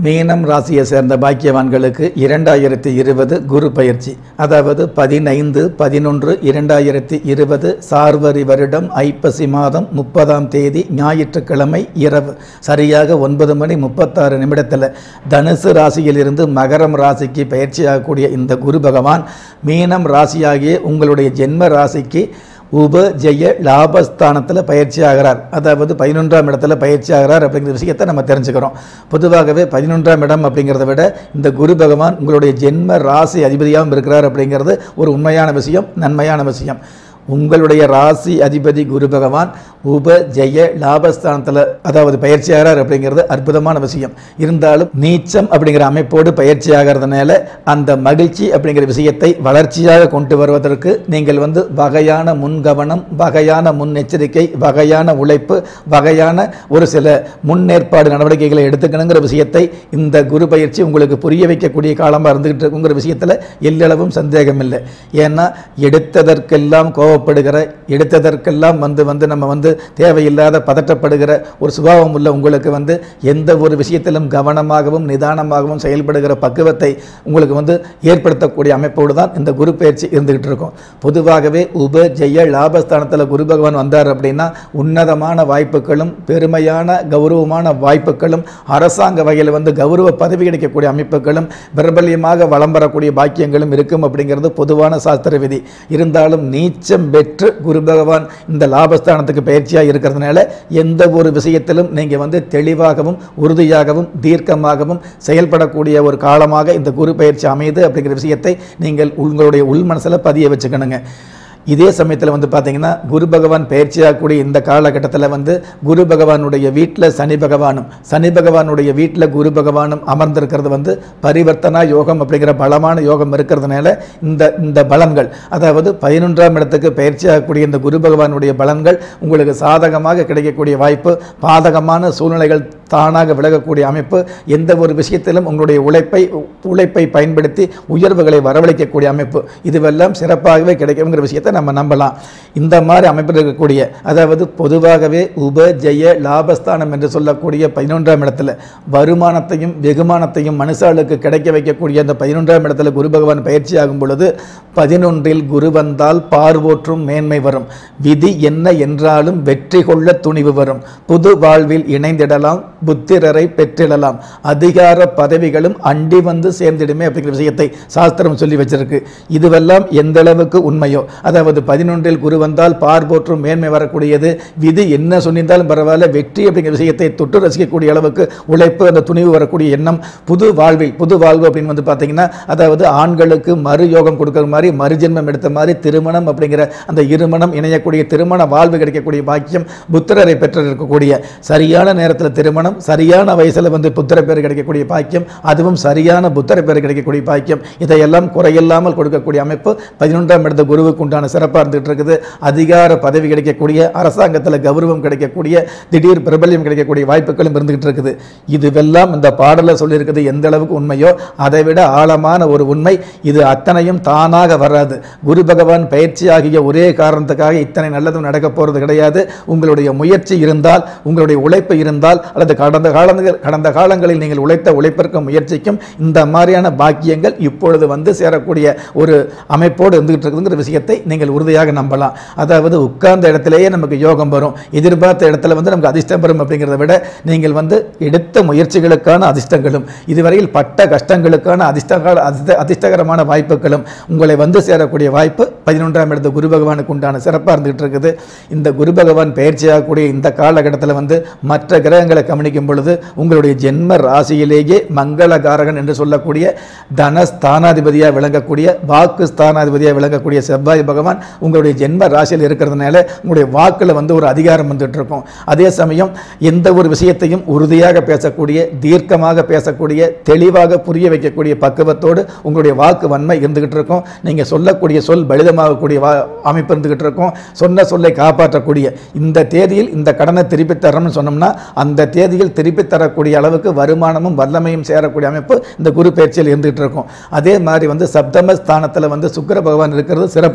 மீனம் ராசியை சேர்ந்த பாக்கியவான்களுக்கு இரண்டாயிரத்தி இருபது குரு பயிற்சி அதாவது பதினைந்து பதினொன்று இரண்டாயிரத்தி இருபது சார்வரி வருடம் ஐப்பசி மாதம் முப்பதாம் தேதி ஞாயிற்றுக்கிழமை இரவு சரியாக ஒன்பது மணி முப்பத்தாறு நிமிடத்தில் தனுசு ராசியிலிருந்து மகரம் ராசிக்கு பயிற்சியாகக்கூடிய இந்த குரு பகவான் மீனம் ராசியாகிய உங்களுடைய ஜென்ம ராசிக்கு உப ஜெய லாபஸ்தானத்தில் பயிற்சி ஆகிறார் அதாவது பதினொன்றாம் இடத்துல பயிற்சி ஆகிறார் அப்படிங்கிற விஷயத்தை நம்ம தெரிஞ்சுக்கிறோம் பொதுவாகவே பதினொன்றாம் இடம் அப்படிங்கிறத விட இந்த குரு பகவான் உங்களுடைய ஜென்ம ராசி அதிபதியாகவும் இருக்கிறார் அப்படிங்கிறது ஒரு உண்மையான விஷயம் நன்மையான விஷயம் உங்களுடைய ராசி அதிபதி குரு பகவான் உப ஜெய லாபஸ்தானத்தில் அதாவது பயிற்சி ஆகிறார் அப்படிங்கிறது அற்புதமான விஷயம் இருந்தாலும் நீச்சம் அப்படிங்கிற அமைப்போடு பயிற்சி ஆகிறதுனால அந்த மகிழ்ச்சி அப்படிங்கிற விஷயத்தை வளர்ச்சியாக கொண்டு வருவதற்கு நீங்கள் வந்து வகையான முன்கவனம் வகையான முன்னெச்சரிக்கை வகையான உழைப்பு வகையான ஒரு சில முன்னேற்பாடு நடவடிக்கைகளை எடுத்துக்கணுங்கிற விஷயத்தை இந்த குரு பயிற்சி உங்களுக்கு புரிய வைக்கக்கூடிய காலமாக இருந்துகிட்டு இருக்குங்கிற விஷயத்தில் எல்லளவும் சந்தேகம் இல்லை ஏன்னா எடுத்ததற்கெல்லாம் கோவப்படுகிற எடுத்ததற்கெல்லாம் வந்து வந்து நம்ம வந்து தேவையில்லாத பதட்டப்படுகிற ஒரு சுபாவம் உள்ள உங்களுக்கு வந்து எந்த ஒரு விஷயத்திலும் கவனமாகவும் நிதானமாகவும் செயல்படுகிற பக்குவத்தை உங்களுக்கு வந்து ஏற்படுத்தக்கூடிய அமைப்போடு தான் இந்த குரு பயிற்சி இருந்துகிட்டு இருக்கும் பொதுவாகவே உப ஜெய லாபஸ்தானத்தில் குரு பகவான் வந்தார் அப்படின்னா உன்னதமான வாய்ப்புகளும் பெருமையான கௌரவமான வாய்ப்புகளும் அரசாங்க வகையில் வந்து கௌரவ பதவி கிடைக்கக்கூடிய அமைப்புகளும் பிரபல்யமாக வளம் வரக்கூடிய பாக்கியங்களும் இருக்கும் அப்படிங்கிறது பொதுவான சாஸ்திர விதி இருந்தாலும் நீச்சம் பெற்று குரு பகவான் இந்த லாபஸ்தானத்துக்கு பயிற்சியாக இருக்கிறதுனால எந்த ஒரு விஷயத்திலும் நீங்கள் வந்து தெளிவாகவும் உறுதியாகவும் தீர்க்கமாகவும் செயல்படக்கூடிய ஒரு காலமாக இந்த குரு பயிற்சி அமையுது அப்படிங்கிற விஷயத்தை நீங்கள் உங்களுடைய உள் மனசில் பதிய வச்சுக்கணுங்க இதே சமயத்தில் வந்து பார்த்தீங்கன்னா குரு பகவான் பயிற்சியாகக்கூடிய இந்த காலகட்டத்தில் வந்து குரு பகவானுடைய வீட்டில் சனி பகவானும் சனி பகவானுடைய வீட்டில் குரு பகவானும் அமர்ந்திருக்கிறது வந்து பரிவர்த்தனா யோகம் அப்படிங்கிற பலமான யோகம் இருக்கிறதுனால இந்த இந்த பலன்கள் அதாவது பதினொன்றாம் இடத்துக்கு பயிற்சியாகக்கூடிய இந்த குரு பகவானுடைய பலன்கள் உங்களுக்கு சாதகமாக கிடைக்கக்கூடிய வாய்ப்பு பாதகமான சூழ்நிலைகள் தானாக விலகக்கூடிய அமைப்பு எந்த ஒரு விஷயத்திலும் உங்களுடைய உழைப்பை உழைப்பை பயன்படுத்தி உயர்வுகளை வரவழைக்கக்கூடிய அமைப்பு இதுவெல்லாம் சிறப்பாகவே கிடைக்குங்கிற விஷயத்தை நம்ம நம்பலாம் இந்த மாதிரி அமைப்பில் இருக்கக்கூடிய அதாவது பொதுவாகவே உப ஜெய லாபஸ்தானம் என்று சொல்லக்கூடிய பதினொன்றாம் இடத்துல வருமானத்தையும் வெகுமானத்தையும் மனுஷாளுக்கு கிடைக்க வைக்கக்கூடிய அந்த பதினொன்றாம் இடத்துல குரு பகவான் பயிற்சி ஆகும் பொழுது பதினொன்றில் குரு வந்தால் பார்வோற்றும் மேன்மை வரும் விதி என்ன என்றாலும் வெற்றி கொள்ள துணிவு வரும் புது வாழ்வில் இணைந்திடலாம் புத்திரரை பெற்றிடலாம் அதிகார பதவிகளும் அண்டி வந்து சேர்ந்திடுமே அப்படிங்கிற விஷயத்தை சாஸ்திரம் சொல்லி வச்சிருக்கு இதுவெல்லாம் எந்த அளவுக்கு உண்மையோ அதாவது பதினொன்றில் குரு வந்தால் பார் போற்றும் மேன்மை வரக்கூடியது விதி என்ன சொன்னிருந்தாலும் பரவாயில்ல வெற்றி அப்படிங்கிற விஷயத்தை தொட்டு ரசிக்கக்கூடிய அளவுக்கு உழைப்பு அந்த துணிவு வரக்கூடிய எண்ணம் புது வாழ்வில் புது வாழ்வு அப்படின்னு வந்து பார்த்தீங்கன்னா அதாவது ஆண்களுக்கு மறு யோகம் கொடுக்குற மாதிரி மறுஜென்மம் எடுத்த மாதிரி திருமணம் அப்படிங்கிற அந்த இருமணம் இணையக்கூடிய திருமண வாழ்வு கிடைக்கக்கூடிய பாக்கியம் புத்திரரை பெற்றிருக்கக்கூடிய சரியான நேரத்தில் திருமணம் சரியான வயசில் வந்து புத்திர பேர் கிடைக்கக்கூடிய பாக்கியம் அதுவும் சரியான புத்திர பேர் கிடைக்கக்கூடிய பாக்கியம் இதையெல்லாம் குறையில்லாமல் கொடுக்கக்கூடிய அமைப்பு பதினொன்றாம் இடத்த குருவுக்கு உண்டான சிறப்பாக இருந்துகிட்டு இருக்குது அதிகார பதவி கிடைக்கக்கூடிய அரசாங்கத்தில் கௌரவம் கிடைக்கக்கூடிய திடீர் பிரபல்யம் கிடைக்கக்கூடிய வாய்ப்புகளும் இருந்துகிட்டு இருக்குது இதுவெல்லாம் இந்த பாடலில் சொல்லியிருக்கிறது எந்த அளவுக்கு உண்மையோ அதை விட ஆழமான ஒரு உண்மை இது அத்தனையும் தானாக வராது குரு பகவான் பயிற்சி ஆகிய ஒரே காரணத்துக்காக இத்தனை நல்லதும் நடக்க போகிறது கிடையாது உங்களுடைய முயற்சி இருந்தால் உங்களுடைய உழைப்பு இருந்தால் அல்லது கடந்த காலங்கள் கடந்த காலங்களில் நீங்கள் உழைத்த உழைப்பிற்கும் முயற்சிக்கும் இந்த மாதிரியான பாக்கியங்கள் இப்பொழுது வந்து சேரக்கூடிய ஒரு அமைப்போடு இருந்துகிட்டு இருக்குங்கிற விஷயத்தை நீங்கள் உறுதியாக நம்பலாம் அதாவது உட்கார்ந்த இடத்திலேயே நமக்கு யோகம் வரும் எதிர்பார்த்த இடத்துல வந்து நமக்கு அதிர்ஷ்டம் வரும் அப்படிங்கிறத விட நீங்கள் வந்து எடுத்த முயற்சிகளுக்கான அதிர்ஷ்டங்களும் இதுவரையில் பட்ட கஷ்டங்களுக்கான அதிர்ஷ்டகால அதிர்ஷ்ட அதிர்ஷ்டகரமான வாய்ப்புகளும் உங்களை வந்து சேரக்கூடிய வாய்ப்பு பதினொன்றாம் இடத்து குரு பகவானுக்கு உண்டான சிறப்பாக இருந்துகிட்டு இருக்குது இந்த குரு பகவான் பயிற்சியாகக்கூடிய இந்த காலகட்டத்தில் வந்து மற்ற கிரகங்களை கவனிக்கும் பொழுது உங்களுடைய ஜென்ம ராசியிலேயே மங்களகாரகன் என்று சொல்லக்கூடிய தன ஸ்தானாதிபதியாக விளங்கக்கூடிய வாக்கு ஸ்தானாதிபதியாக விளங்கக்கூடிய செவ்வாய் பகவான் உங்களுடைய ஜென்ம ராசியில் இருக்கிறதுனால உங்களுடைய வாக்கில் வந்து ஒரு அதிகாரம் வந்துட்டு இருக்கும் அதே சமயம் எந்த ஒரு விஷயத்தையும் உறுதியாக பேசக்கூடிய தீர்க்கமாக பேசக்கூடிய தெளிவாக புரிய வைக்கக்கூடிய பக்குவத்தோடு உங்களுடைய வாக்கு வன்மை இருந்துகிட்டு இருக்கும் நீங்கள் சொல்லக்கூடிய சொல் பலிதமாகக்கூடிய வா அமைப்பு இருந்துகிட்டு இருக்கும் சொன்ன சொல்லை காப்பாற்றக்கூடிய இந்த தேதியில் இந்த கடனை திருப்பி தரணும்னு சொன்னோம்னா அந்த தேதியில் திருப்பி தரக்கூடிய அளவுக்கு வருமானமும் வல்லமையும் சேரக்கூடிய அமைப்பு இந்த குரு பயிற்சியில் இருந்துகிட்டு இருக்கும் அதே மாதிரி வந்து சப்தம ஸ்தானத்தில் வந்து சுக்கிர பகவான் இருக்கிறது சிறப்பு தான்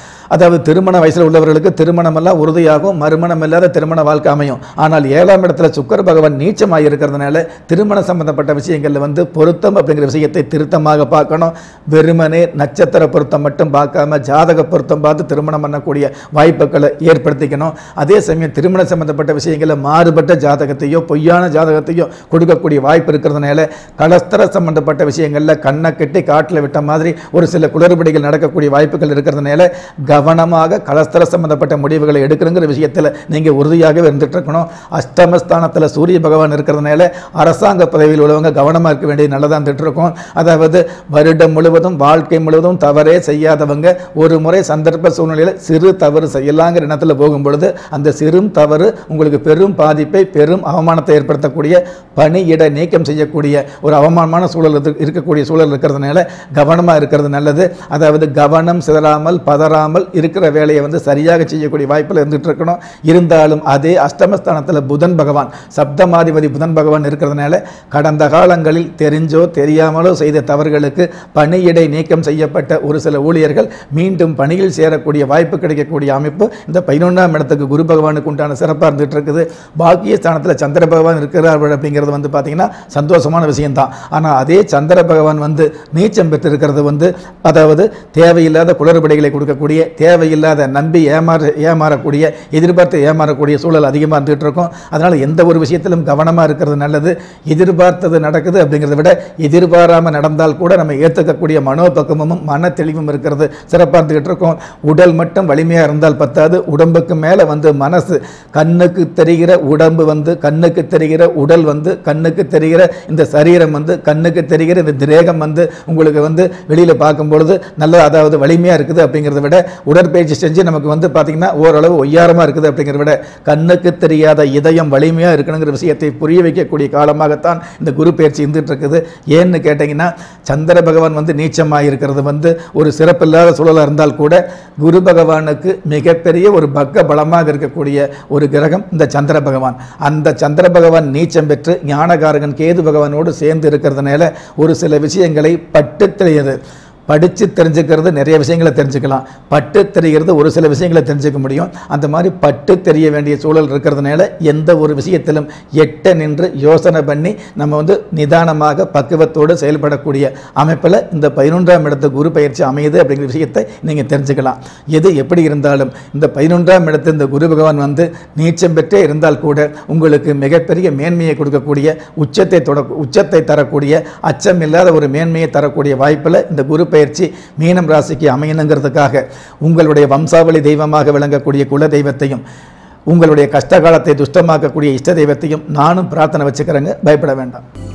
அதாவது திருமண வயசில் உள்ளவர்களுக்கு திருமணமெல்லாம் உறுதியாகும் மறுமணம் இல்லாத திருமண வாழ்க்கை அமையும் ஆனால் ஏழாம் இடத்துல சுக்கர பகவான் நீச்சமாக இருக்கிறதுனால திருமண சம்பந்தப்பட்ட விஷயங்களில் வந்து பொருத்தம் அப்படிங்கிற விஷயத்தை திருத்தமாக பார்க்கணும் வெறுமனே நட்சத்திர பொருத்தம் மட்டும் பார்க்காம ஜாதக பொருத்தம் பார்த்து திருமணம் பண்ணக்கூடிய வாய்ப்புகளை ஏற்படுத்திக்கணும் அதே சமயம் திருமண சம்பந்தப்பட்ட விஷயங்களில் மாறுபட்ட ஜாதகத்தையோ பொய்யான ஜாதகத்தையோ கொடுக்கக்கூடிய வாய்ப்பு இருக்கிறதுனால கலஸ்தர சம்பந்தப்பட்ட விஷயங்களில் கண்ணை கட்டி காட்டில் விட்ட மாதிரி ஒரு சில குளறுபடிகள் நடக்கக்கூடிய வாய்ப்புகள் இருக்கிறதுனால கவனமாக கலஸ்தர சம்பந்தப்பட்ட முடிவுகளை எடுக்கணுங்கிற விஷயத்தில் நீங்கள் உறுதியாகவே இருந்துட்டு இருக்கணும் அஷ்டமஸ்தானத்தில் சூரிய பகவான் இருக்கிறதுனால அரசாங்க பதவியில் உள்ளவங்க கவனமாக இருக்க வேண்டியது நல்லதாக இருந்துட்டு இருக்கும் அதாவது வருடம் முழுவதும் வாழ்க்கை முழுவதும் தவறே செய்யாதவங்க ஒரு முறை சந்தர்ப்ப சூழ்நிலையில் சிறு தவறு செய்யலாங்கிற எண்ணத்தில் போகும் பொழுது அந்த சிறும் தவறு உங்களுக்கு பெரும் பாதிப்பை பெரும் அவமானத்தை ஏற்படுத்தக்கூடிய பணியிட நீக்கம் செய்யக்கூடிய ஒரு அவமானமான சூழல் இருக்கு- இருக்கக்கூடிய சூழல் இருக்கிறதுனால கவனமாக இருக்கிறது நல்லது அதாவது கவனம் சிதறாமல் பதறாமல் இருக்கிற வேலையை வந்து சரியாக செய்யக்கூடிய வாய்ப்பில் இருந்துட்டு இருக்கணும் இருந்தாலும் அதே அஷ்டமஸ்தானத்தில் புதன் பகவான் சப்தமாதிபதி புதன் பகவான் இருக்கிறதுனால கடந்த காலங்களில் தெரிஞ்சோ தெரியாமலோ செய்த தவறுகளுக்கு பணியிடை நீக்கம் செய்யப்பட்ட ஒரு சில ஊழியர்கள் மீண்டும் பணியில் சேரக்கூடிய வாய்ப்பு கிடைக்கக்கூடிய அமைப்பு இந்த பதினொன்றாம் இடத்துக்கு குரு பகவானுக்கு உண்டான சிறப்பாக இருந்துட்டு இருக்குது பாக்கிய ஸ்தானத்தில் சந்திர பகவான் இருக்கிறார்கள் அப்படிங்கிறது வந்து பார்த்தீங்கன்னா சந்தோஷமான விஷயம்தான் ஆனால் அதே சந்திர பகவான் வந்து நீச்சம் பெற்றிருக்கிறது வந்து அதாவது தேவையில்லாத குளறுபடிகளை கொடுக்கக்கூடிய தேவையில்லாத நம்பி ஏமாற ஏமாறக்கூடிய எதிர்பார்த்து ஏமாறக்கூடிய சூழல் அதிகமாக இருந்துகிட்டு இருக்கும் அதனால் எந்த ஒரு விஷயத்திலும் கவனமாக இருக்கிறது நல்லது எதிர்பார்த்தது நடக்குது அப்படிங்கிறத விட எதிர்பாராமல் நடந்தால் கூட நம்ம ஏற்றுக்கக்கூடிய மனோபக்குவமும் மன தெளிவும் இருக்கிறது சிறப்பாக இருந்துகிட்டு இருக்கும் உடல் மட்டும் வலிமையாக இருந்தால் பத்தாது உடம்புக்கு மேலே வந்து மனசு கண்ணுக்கு தெரிகிற உடம்பு வந்து கண்ணுக்கு தெரிகிற உடல் வந்து கண்ணுக்கு தெரிகிற இந்த சரீரம் வந்து கண்ணுக்கு தெரிகிற இந்த திரேகம் வந்து உங்களுக்கு வந்து வெளியில் பார்க்கும் பொழுது நல்ல அதாவது வலிமையாக இருக்குது அப்படிங்கிறத விட உடற்பயிற்சி செஞ்சு நமக்கு வந்து பார்த்திங்கன்னா ஓரளவு ஒய்யாரமாக இருக்குது அப்படிங்கிறத விட கண்ணுக்கு தெரியாத இதயம் வலிமையாக இருக்கணுங்கிற விஷயத்தை புரிய வைக்கக்கூடிய காலமாகத்தான் இந்த குரு பயிற்சி இருந்துட்டு இருக்குது ஏன்னு கேட்டிங்கன்னா சந்திர பகவான் வந்து நீச்சமாக இருக்கிறது வந்து ஒரு சிறப்பில்லாத சூழலாக இருந்தால் கூட குரு பகவானுக்கு மிகப்பெரிய ஒரு பக்க பலமாக இருக்கக்கூடிய ஒரு கிரகம் இந்த சந்திர பகவான் அந்த சந்திர பகவான் நீச்சம் பெற்று ஞானகாரகன் கேது பகவானோடு சேர்ந்து இருக்கிறதுனால ஒரு சில விஷயங்களை பட்டு தெரியுது படித்து தெரிஞ்சுக்கிறது நிறைய விஷயங்களை தெரிஞ்சுக்கலாம் பட்டு தெரிகிறது ஒரு சில விஷயங்களை தெரிஞ்சுக்க முடியும் அந்த மாதிரி பட்டு தெரிய வேண்டிய சூழல் இருக்கிறதுனால எந்த ஒரு விஷயத்திலும் எட்ட நின்று யோசனை பண்ணி நம்ம வந்து நிதானமாக பக்குவத்தோடு செயல்படக்கூடிய அமைப்பில் இந்த பதினொன்றாம் இடத்து குரு பயிற்சி அமையுது அப்படிங்கிற விஷயத்தை நீங்கள் தெரிஞ்சுக்கலாம் எது எப்படி இருந்தாலும் இந்த பதினொன்றாம் இடத்து இந்த குரு பகவான் வந்து நீச்சம் பெற்றே இருந்தால் கூட உங்களுக்கு மிகப்பெரிய மேன்மையை கொடுக்கக்கூடிய உச்சத்தை தொட உச்சத்தை தரக்கூடிய அச்சம் இல்லாத ஒரு மேன்மையை தரக்கூடிய வாய்ப்பில் இந்த குரு பயிற்சி மீனம் ராசிக்கு அமையணுங்கிறதுக்காக உங்களுடைய வம்சாவளி தெய்வமாக விளங்கக்கூடிய குல தெய்வத்தையும் உங்களுடைய கஷ்டகாலத்தை துஷ்டமாக்கக்கூடிய இஷ்ட தெய்வத்தையும் நானும் பிரார்த்தனை வச்சுக்கிறேங்க பயப்பட வேண்டாம்